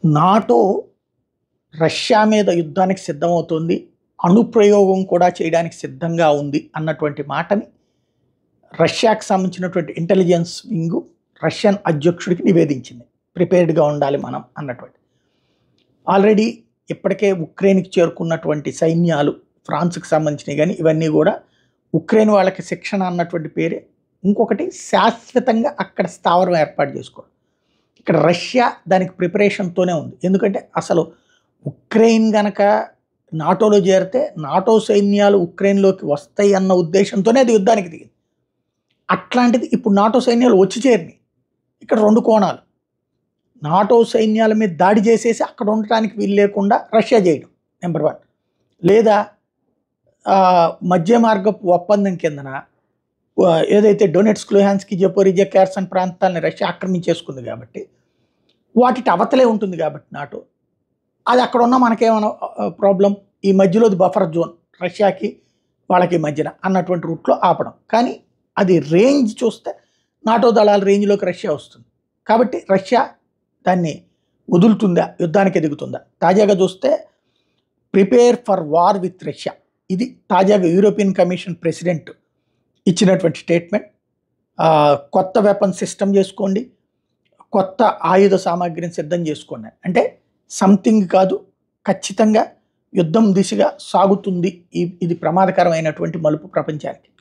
NATO Russia మీద యుద్ధానికి సిద్ధమవుతోంది అణుప్రయోగం కూడా చేయడానికి సిద్ధంగా ఉంది అన్నటువంటి మాటని రష్యాకి సంబంధించినటువంటి ఇంటెలిజెన్స్ వింగు రష్యన్ అధ్యక్షుడికి నివేదించింది ప్రిపేర్డ్గా ఉండాలి మనం అన్నటువంటి ఆల్రెడీ ఇప్పటికే ఉక్రెయిన్కి చేరుకున్నటువంటి సైన్యాలు ఫ్రాన్స్కి సంబంధించినవి కానీ ఇవన్నీ కూడా ఉక్రెయిన్ వాళ్ళకి శిక్షణ అన్నటువంటి పేరే ఇంకొకటి శాశ్వతంగా అక్కడ స్థావరం ఏర్పాటు చేసుకోవడం ఇక్కడ రష్యా దానికి ప్రిపరేషన్తోనే ఉంది ఎందుకంటే అసలు ఉక్రెయిన్ గనక నాటోలో చేరితే నాటో సైన్యాలు ఉక్రెయిన్లోకి వస్తాయి అన్న ఉద్దేశంతోనే అది యుద్ధానికి దిగింది అట్లాంటిది ఇప్పుడు నాటో సైన్యాలు వచ్చి చేరినాయి ఇక్కడ రెండు కోణాలు నాటో సైన్యాల మీద దాడి చేసేసి అక్కడ ఉండటానికి వీలు లేకుండా రష్యా చేయడం నెంబర్ వన్ లేదా ఆ, మధ్య మార్గపు ఒప్పందం కిందన ఆ, ఏదైతే డొనెట్స్ క్లూహాన్స్కి జపోరిజా క్యార్సన్ ప్రాంతాలని రష్యా ఆక్రమించేసుకుంది కాబట్టి వాటి అవతలే ఉంటుంది కాబట్టి నాటో అది అక్కడ ఉన్న మనకేమైనా ప్రాబ్లం ఈ మధ్యలోది బఫర్ జోన్ రష్యాకి వాళ్ళకి మధ్యన అన్నటువంటి రూట్లో ఆపడం కానీ అది రేంజ్ చూస్తే నాటో దళాల రేంజ్లోకి రష్యా వస్తుంది కాబట్టి రష్యా దాన్ని వదులుతుందా యుద్ధానికి ఎదుగుతుందా తాజాగా చూస్తే prepare for war with Russia ఇది తాజాగా యూరోపియన్ కమిషన్ ప్రెసిడెంట్ ఇచ్చినటువంటి స్టేట్మెంట్ ఆ, కొత్త వెపన్ సిస్టమ్ చేసుకోండి కొత్త ఆయుధ సామాగ్రిని సిద్ధం చేసుకోండి అంటే సంథింగ్ కాదు ఖచ్చితంగా యుద్ధం దిశగా సాగుతుంది ఈ ఇది ప్రమాదకరమైనటువంటి మలుపు ప్రపంచానికి